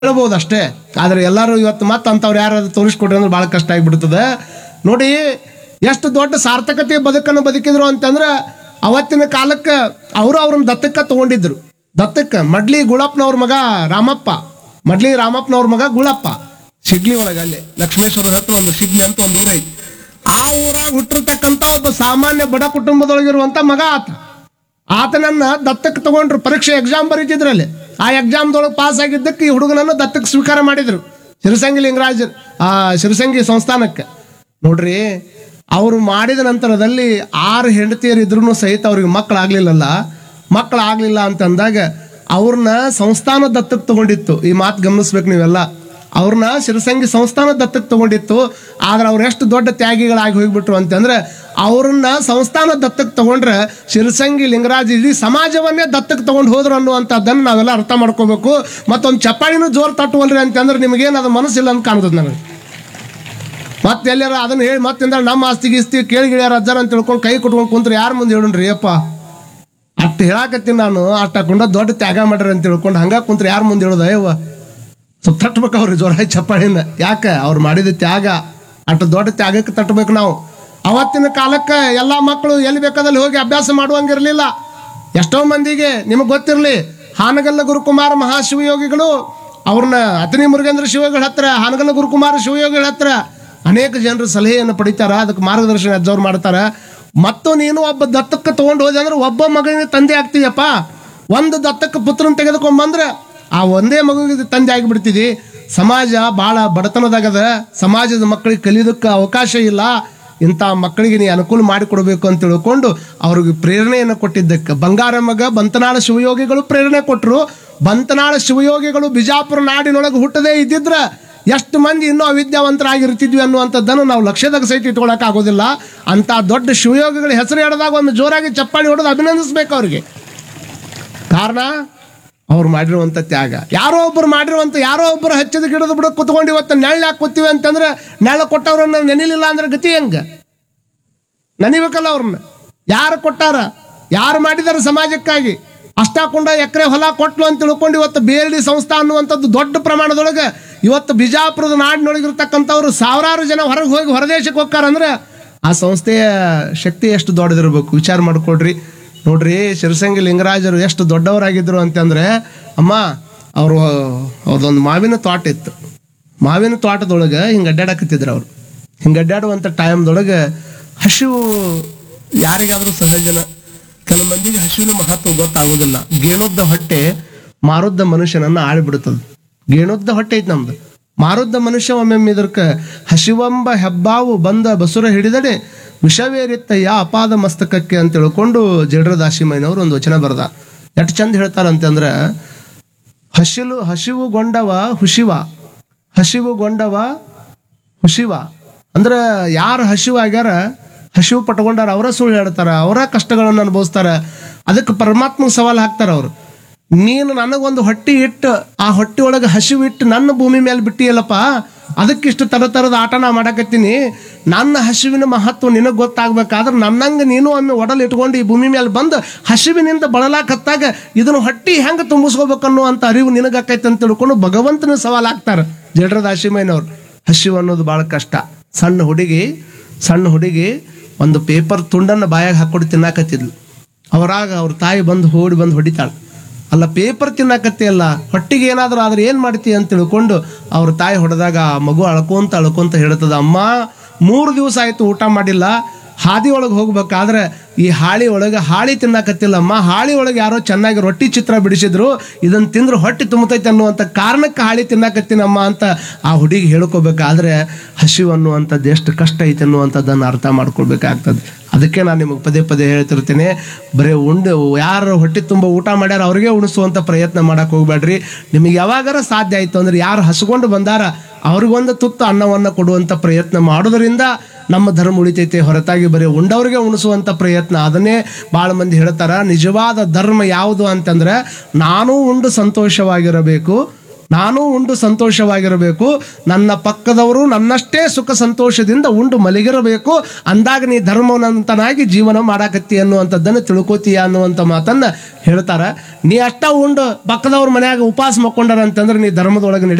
ಹೇಳ್ಬೋದು ಅಷ್ಟೇ ಆದ್ರೆ ಎಲ್ಲರೂ ಇವತ್ತು ಮತ್ತೆ ಅಂಥವ್ರು ಯಾರಾದ್ರು ತೋರಿಸ್ಕೊಟ್ರೆ ಅಂದ್ರೆ ಭಾಳ ಕಷ್ಟ ಆಗಿಬಿಡ್ತದೆ ನೋಡಿ ಎಷ್ಟು ದೊಡ್ಡ ಸಾರ್ಥಕತೆ ಬದುಕನ್ನು ಬದುಕಿದ್ರು ಅಂತಂದ್ರೆ ಅವತ್ತಿನ ಕಾಲಕ್ಕೆ ಅವರು ಅವ್ರನ್ನ ದತ್ತಕ್ಕೆ ತಗೊಂಡಿದ್ರು ದತ್ತಕ್ಕೆ ಮಡ್ಲಿ ಗುಳಪ್ಪನವ್ರ ಮಗ ರಾಮಪ್ಪ ಮಡ್ಲಿ ರಾಮಪ್ಪನವ್ರ ಮಗ ಗುಳಪ್ಪ ಶಿಗ್ಲಿ ಒಳಗೆ ಅಲ್ಲಿ ಲಕ್ಷ್ಮೇಶ್ವರದ ಹತ್ರ ಒಂದು ಶಿಗ್ಲಿ ಅಂತ ಒಂದು ಊರೈತಿ ಆ ಊರಾಗ ಹುಟ್ಟಿರ್ತಕ್ಕಂಥ ಒಬ್ಬ ಸಾಮಾನ್ಯ ಬಡ ಕುಟುಂಬದೊಳಗಿರುವಂತ ಮಗ ಆತ ಆತನನ್ನ ದತ್ತಕ್ಕೆ ತಗೊಂಡ್ರು ಪರೀಕ್ಷೆ ಎಕ್ಸಾಮ್ ಬರೀತಿದ್ರಲ್ಲಿ ಆ ಎಕ್ಸಾಮ್ದೊಳಗೆ ಪಾಸ್ ಆಗಿದ್ದಕ್ಕೆ ಈ ಹುಡುಗನನ್ನು ದತ್ತಕ್ಕೆ ಸ್ವೀಕಾರ ಮಾಡಿದ್ರು ಶಿರಸಂಗಿ ಲಿಂಗರಾಜ್ ಆ ಶಿರಸಂಗಿ ಸಂಸ್ಥಾನಕ್ಕೆ ನೋಡ್ರಿ ಅವರು ಮಾಡಿದ ನಂತರದಲ್ಲಿ ಆರು ಹೆಂಡತಿಯರು ಇದ್ರೂ ಸಹಿತ ಅವ್ರಿಗೆ ಮಕ್ಕಳಾಗ್ಲಿಲ್ಲಲ್ಲ ಮಕ್ಕಳಾಗ್ಲಿಲ್ಲ ಅಂತಂದಾಗ ಅವ್ರನ್ನ ಸಂಸ್ಥಾನ ದತ್ತಕ್ಕೆ ತಗೊಂಡಿತ್ತು ಈ ಮಾತು ಗಮನಿಸ್ಬೇಕು ನೀವೆಲ್ಲ ಅವ್ರನ್ನ ಶಿರಸಂಗಿ ಸಂಸ್ಥಾನ ದತ್ತಕ್ಕೆ ತಗೊಂಡಿತ್ತು ಆದ್ರೆ ಅವ್ರು ಎಷ್ಟು ದೊಡ್ಡ ತ್ಯಾಗಿಗಳಾಗಿ ಹೋಗ್ಬಿಟ್ರು ಅಂತಂದ್ರೆ ಅವ್ರನ್ನ ಸಂಸ್ಥಾನ ದತ್ತಕ್ಕೆ ತಗೊಂಡ್ರೆ ಶಿರಸಂಗಿ ಲಿಂಗರಾಜ್ ಇಡೀ ಸಮಾಜವನ್ನೇ ದತ್ತಕ್ಕೆ ತಗೊಂಡು ಹೋದ್ರು ಅನ್ನುವಂಥದ್ದನ್ನು ನಾವೆಲ್ಲ ಅರ್ಥ ಮಾಡ್ಕೋಬೇಕು ಮತ್ತೊಂದು ಚಪ್ಪಾಳಿನೂ ಜೋರು ತಟ್ಟುವಲ್ರಿ ಅಂತಂದ್ರೆ ನಿಮಗೇನು ಅದು ಮನಸ್ಸಿಲ್ಲ ಅಂತ ಕಾಣ್ತದೆ ನನಗೆ ಮತ್ತೆ ಎಲ್ಲಾರ ಅದನ್ನ ಹೇಳಿ ಮತ್ತಿಂದ ನಮ್ಮ ಆಸ್ತಿ ಗೀಸ್ತಿ ಕೇಳಿ ಗಿಳಿಯಾರ ಅಜ್ಜಾರ ಅಂತ ತಿಳ್ಕೊಂಡು ಕೈ ಕೊಟ್ಕೊಂಡು ಕುಂತ್ರೆ ಯಾರ ಮುಂದೆ ಹೇಳುಣ್ರಿ ಅಪ್ಪ ಅಷ್ಟು ಹೇಳಾಕತ್ತೀನಿ ನಾನು ಅಷ್ಟು ಹಾಕೊಂಡ ದೊಡ್ಡ ತ್ಯಾಗ ಮಾಡ್ರಿ ಅಂತ ತಿಳ್ಕೊಂಡು ಹಂಗ ಕುಂತ್ರೆ ಯಾರ ಮುಂದೆ ಹೇಳೋದು ಅಯ್ಯವ್ವ ಸ್ವಲ್ಪ ತಟ್ಬೇಕು ಅವ್ರಿಗೆ ಜೋರ ಚಪ್ಪಾಳಿನ ಯಾಕೆ ಅವ್ರು ಮಾಡಿದ ತ್ಯಾಗ ಅಷ್ಟು ದೊಡ್ಡ ತ್ಯಾಗಕ್ಕೆ ತಟ್ಟಬೇಕು ನಾವು ಅವತ್ತಿನ ಕಾಲಕ್ಕೆ ಎಲ್ಲ ಮಕ್ಕಳು ಎಲ್ಲಿ ಬೇಕಾದಲ್ಲಿ ಹೋಗಿ ಅಭ್ಯಾಸ ಮಾಡುವಂಗಿರಲಿಲ್ಲ ಎಷ್ಟೋ ಮಂದಿಗೆ ನಿಮಗೆ ಗೊತ್ತಿರಲಿ ಹಾನಗಲ್ಲ ಗುರುಕುಮಾರ ಮಹಾಶಿವಯೋಗಿಗಳು ಅವ್ರನ್ನ ಅತನಿ ಮುರುಗೇಂದ್ರ ಶಿವಯೋಗಿಗಳ ಹತ್ರ ಹಾನಗಲ್ಲ ಗುರುಕುಮಾರ ಶಿವಯೋಗಿಗಳ ಹತ್ರ ಅನೇಕ ಜನರು ಸಲಹೆಯನ್ನು ಪಡಿತಾರ ಅದಕ್ಕೆ ಮಾರ್ಗದರ್ಶನ ಅಜ್ಜವ್ರು ಮಾಡ್ತಾರ ಮತ್ತು ನೀನು ಒಬ್ಬ ದತ್ತಕ್ಕೆ ತಗೊಂಡು ಹೋದೆ ಅಂದ್ರೆ ಒಬ್ಬ ಮಗನಿಗೆ ತಂದೆ ಆಗ್ತೀಯಪ್ಪ ಒಂದು ದತ್ತಕ್ಕೆ ಪುತ್ರನ ತೆಗೆದುಕೊಂಬಂದ್ರೆ ಆ ಒಂದೇ ಮಗುವಿಗೆ ತಂದೆ ಆಗಿಬಿಡ್ತಿದಿ ಸಮಾಜ ಭಾಳ ಬಡತನದಾಗದ ಸಮಾಜದ ಮಕ್ಕಳಿಗೆ ಕಲಿಯೋದಕ್ಕೆ ಅವಕಾಶ ಇಲ್ಲ ಇಂಥ ಮಕ್ಕಳಿಗೆ ನೀ ಅನುಕೂಲ ಮಾಡಿಕೊಡ್ಬೇಕು ಅಂತ ತಿಳ್ಕೊಂಡು ಅವ್ರಿಗೆ ಪ್ರೇರಣೆಯನ್ನು ಕೊಟ್ಟಿದ್ದಕ್ಕೆ ಬಂಗಾರ ಮಗ ಬಂತನಾಳ ಶಿವಯೋಗಿಗಳು ಪ್ರೇರಣೆ ಕೊಟ್ಟರು ಬಂತನಾಳ ಶಿವಯೋಗಿಗಳು ಬಿಜಾಪುರ ನಾಡಿನೊಳಗೆ ಹುಟ್ಟದೇ ಇದ್ದಿದ್ರ ಎಷ್ಟು ಮಂದಿ ಇನ್ನೂ ಅವಿದ್ಯಾವಂತರಾಗಿರ್ತಿದ್ವಿ ಅನ್ನುವಂಥದ್ದನ್ನು ನಾವು ಲಕ್ಷ್ಯದಾಗ ಸಹಿತ ಇಟ್ಕೊಳಕ್ ಆಗೋದಿಲ್ಲ ಅಂತ ದೊಡ್ಡ ಶಿವಯೋಗಿಗಳ ಹೆಸರು ಹೇಳಿದಾಗ ಒಮ್ಮೆ ಜೋರಾಗಿ ಚಪ್ಪಾಳಿ ಹೊಡೆದು ಅಭಿನಂದಿಸ್ಬೇಕು ಅವ್ರಿಗೆ ಕಾರಣ ಅವ್ರು ಮಾಡಿರುವಂಥ ತ್ಯಾಗ ಯಾರೋ ಒಬ್ಬರು ಮಾಡಿರುವಂಥ ಯಾರೋ ಒಬ್ಬರು ಹಚ್ಚದ ಗಿಡದ ಬಿಡ ಕುತ್ಕೊಂಡು ಇವತ್ತು ನೆಳ್ಳು ಯಾಕೆ ಕೂತೀವಿ ಅಂತಂದ್ರೆ ನೆಳ್ಳು ಕೊಟ್ಟವ್ರನ್ನ ನೆನಿಲಿಲ್ಲ ಅಂದ್ರೆ ಗತಿ ಹೆಂಗ ನೆನಿಬೇಕಲ್ಲ ಅವ್ರನ್ನ ಯಾರು ಕೊಟ್ಟಾರ ಯಾರು ಮಾಡಿದಾರೆ ಸಮಾಜಕ್ಕಾಗಿ ಅಷ್ಟಾಕೊಂಡ ಎಕರೆ ಹೊಲ ಕೊಟ್ಲು ಅಂತ ತಿಳ್ಕೊಂಡು ಇವತ್ತು ಬಿ ಎಲ್ ಡಿ ಸಂಸ್ಥಾ ಅನ್ನುವಂಥದ್ದು ದೊಡ್ಡ ಪ್ರಮಾಣದೊಳಗೆ ಇವತ್ತು ಬಿಜಾಪುರದ ನಾಡಿನೊಳಗಿರ್ತಕ್ಕಂಥವ್ರು ಸಾವಿರಾರು ಜನ ಹೊರಗೆ ಹೋಗಿ ಹೊರದೇಶಕ್ಕೆ ಹೋಗ್ತಾರಂದ್ರೆ ಆ ಸಂಸ್ಥೆಯ ಶಕ್ತಿ ಎಷ್ಟು ದೊಡ್ಡದಿರಬೇಕು ವಿಚಾರ ಮಾಡ್ಕೊಡ್ರಿ ನೋಡ್ರಿ ಶಿರಸಂಗಿ ಲಿಂಗರಾಜರು ಎಷ್ಟು ದೊಡ್ಡವರಾಗಿದ್ರು ಅಂತಂದ್ರೆ ಅಮ್ಮ ಅವರು ಅವ್ರದ್ದೊಂದು ಮಾವಿನ ತೋಟ ಇತ್ತು ಮಾವಿನ ತೋಟದೊಳಗೆ ಹಿಂಗೆ ಅಡ್ಡಾಡಕತ್ತಿದ್ರು ಅವರು ಹಿಂಗೆ ಅಡ್ಡಾಡುವಂಥ ಟೈಮ್ದೊಳಗೆ ಹಸಿವು ಯಾರಿಗಾದ್ರೂ ಸಹಜನ ಕೆಲವು ಮಂದಿಗೆ ಹಸಿವಿನ ಮಹತ್ವ ಗೊತ್ತಾಗೋದಿಲ್ಲ ಗೇಣುದ್ದ ಹೊಟ್ಟೆ ಮಾರುದ್ದ ಮನುಷ್ಯನನ್ನ ಆಳಿಬಿಡುತ್ತದೆ ಗೇಣುದ್ದ ಹೊಟ್ಟೆ ಐತಿ ನಮ್ದು ಮಾರುದ್ದ ಮನುಷ್ಯ ಒಮ್ಮೊಮ್ಮೆ ಇದಕ್ಕ ಹಸಿವೆಂಬ ಹೆಬ್ಬಾವು ಬಂದ ಬಸುರ ಹಿಡಿದಡೆ ವಿಷವೇರಿತ್ತಯ್ಯ ಅಪಾದ ಮಸ್ತಕಕ್ಕೆ ಅಂತ ತಿಳ್ಕೊಂಡು ಜಡ್ರ ದಾಸಿಮಯ್ಯನವರು ಒಂದು ವಚನ ಬರೆದ ಎಷ್ಟು ಚಂದ ಹೇಳ್ತಾರಂತಂದ್ರೆ ಹಸಿಲು ಹಸಿವುಗೊಂಡವ ಹುಶಿವ ಹಸಿವುಗೊಂಡವ ಹುಶಿವ ಅಂದ್ರೆ ಯಾರು ಹಸಿವಾಗ್ಯಾರ ಹಸಿವು ಪಟ್ಕೊಂಡಾರ ಅವರ ಸುಳ್ಳು ಹೇಳ್ತಾರ ಅವರ ಕಷ್ಟಗಳನ್ನು ಅನುಭವಿಸ್ತಾರ ಅದಕ್ಕೆ ಪರಮಾತ್ಮ ಸವಾಲು ಹಾಕ್ತಾರ ಅವರು ನೀನು ನನಗೊಂದು ಹೊಟ್ಟಿ ಇಟ್ಟು ಆ ಹೊಟ್ಟಿ ಒಳಗೆ ಹಸಿವು ಇಟ್ಟು ನನ್ನ ಭೂಮಿ ಮೇಲೆ ಬಿಟ್ಟಿಯಲ್ಲಪ್ಪ ಅದಕ್ಕಿಷ್ಟು ತರ ತರದ ಆಟ ನಾ ಮಾಡಕತ್ತೀನಿ ನನ್ನ ಹಸಿವಿನ ಮಹತ್ವ ನಿನಗೆ ಗೊತ್ತಾಗ್ಬೇಕಾದ್ರೆ ನನ್ನಂಗೆ ನೀನು ಒಮ್ಮೆ ಒಡಲ್ ಇಟ್ಕೊಂಡು ಈ ಭೂಮಿ ಮೇಲೆ ಬಂದು ಹಸಿವಿನಿಂದ ಬಳಲಾಕತ್ತಾಗ ಇದನ್ನು ಹೊಟ್ಟಿ ಹೆಂಗೆ ತುಂಬಿಸ್ಕೋಬೇಕನ್ನೋ ಅಂತ ಅರಿವು ನಿನಗಾಕೈತೆ ಅಂತ ತಿಳ್ಕೊಂಡು ಭಗವಂತನ ಸವಾಲು ಹಾಕ್ತಾರೆ ಜಡ್ರ ದಾಸಿಮಯ್ಯನವ್ರು ಹಸಿವು ಅನ್ನೋದು ಭಾಳ ಕಷ್ಟ ಸಣ್ಣ ಹುಡುಗಿ ಸಣ್ಣ ಹುಡುಗಿ ಒಂದು ಪೇಪರ್ ತುಂಡನ್ನು ಬಾಯಾಗ ಹಾಕೊಂಡು ತಿನ್ನಾಕತ್ತಿದ್ಲು ಅವರಾಗ ಅವ್ರ ತಾಯಿ ಬಂದು ಓಡಿ ಬಂದು ಹೊಡಿತಾಳೆ ಅಲ್ಲ ಪೇಪರ್ ತಿನ್ನಾಕತ್ತಿ ಅಲ್ಲ ಹೊಟ್ಟಿಗೆ ಏನಾದರೂ ಆದ್ರೆ ಏನು ಮಾಡ್ತಿ ಅಂತ ತಿಳ್ಕೊಂಡು ಅವ್ರ ತಾಯಿ ಹೊಡೆದಾಗ ಆ ಮಗು ಅಳ್ಕೊಂತ ಅಳ್ಕೊಂತ ಹೇಳ್ತದ ಅಮ್ಮ ಮೂರು ದಿವಸ ಆಯ್ತು ಊಟ ಮಾಡಿಲ್ಲ ಹಾದಿ ಒಳಗೆ ಹೋಗ್ಬೇಕಾದ್ರೆ ಈ ಹಾಳಿ ಒಳಗೆ ಹಾಳಿ ತಿನ್ನಾಕತ್ತಿಲ್ಲಮ್ಮ ಹಾಳಿ ಒಳಗೆ ಯಾರೋ ಚೆನ್ನಾಗಿ ರೊಟ್ಟಿ ಚಿತ್ರ ಬಿಡಿಸಿದ್ರು ಇದನ್ನ ತಿಂದ್ರೆ ಹೊಟ್ಟೆ ತುಂಬತೈತೆ ಅನ್ನುವಂಥ ಕಾರಣಕ್ಕೆ ಹಾಳಿ ತಿನ್ನಾಕತ್ತೀನಮ್ಮ ಅಂತ ಆ ಹುಡುಗಿ ಹೇಳ್ಕೋಬೇಕಾದ್ರೆ ಹಸಿವು ಅನ್ನುವಂಥದ್ದು ಎಷ್ಟು ಕಷ್ಟ ಐತೆ ಅನ್ನುವಂಥದ್ದನ್ನು ಅರ್ಥ ಮಾಡ್ಕೊಳ್ಬೇಕಾಗ್ತದೆ ಅದಕ್ಕೆ ನಾನು ನಿಮಗೆ ಪದೇ ಪದೇ ಹೇಳ್ತಿರ್ತೀನಿ ಬರೀ ಉಂಡು ಯಾರು ಹೊಟ್ಟೆ ತುಂಬ ಊಟ ಮಾಡ್ಯಾರ ಅವ್ರಿಗೆ ಉಣಿಸುವಂಥ ಪ್ರಯತ್ನ ಮಾಡಕ್ಕೆ ಹೋಗ್ಬೇಡ್ರಿ ನಿಮಗೆ ಯಾವಾಗಾರ ಸಾಧ್ಯ ಆಯಿತು ಅಂದ್ರೆ ಯಾರು ಹಸ್ಕೊಂಡು ಬಂದಾರ ಅವ್ರಿಗೊಂದು ತುತ್ತು ಅನ್ನವನ್ನು ಕೊಡುವಂಥ ಪ್ರಯತ್ನ ಮಾಡೋದ್ರಿಂದ ನಮ್ಮ ಧರ್ಮ ಉಳಿತೈತೆ ಹೊರತಾಗಿ ಬರೀ ಉಂಡವ್ರಿಗೆ ಉಣಿಸುವಂಥ ಪ್ರಯತ್ನ ಅದನ್ನೇ ಭಾಳ ಮಂದಿ ಹೇಳ್ತಾರ ನಿಜವಾದ ಧರ್ಮ ಯಾವುದು ಅಂತಂದ್ರೆ ನಾನು ಉಂಡು ಸಂತೋಷವಾಗಿರಬೇಕು ನಾನು ಉಂಡು ಸಂತೋಷವಾಗಿರಬೇಕು ನನ್ನ ಪಕ್ಕದವರು ನನ್ನಷ್ಟೇ ಸುಖ ಸಂತೋಷದಿಂದ ಉಂಡು ಮಲಗಿರಬೇಕು ಅಂದಾಗ ನೀ ಧರ್ಮವಂತನಾಗಿ ಜೀವನ ಮಾಡಾಕತ್ತಿ ಅನ್ನುವಂಥದ್ದನ್ನು ತಿಳ್ಕೊತೀಯ ಅನ್ನುವಂಥ ಮಾತನ್ನ ಹೇಳ್ತಾರ ನೀ ಅಷ್ಟ ಉಂಡು ಪಕ್ಕದವ್ರ ಮನ್ಯಾಗ ಉಪವಾಸ ಮಕ್ಕೊಂಡಾರ ಅಂತಂದ್ರೆ ನೀ ಧರ್ಮದೊಳಗೆ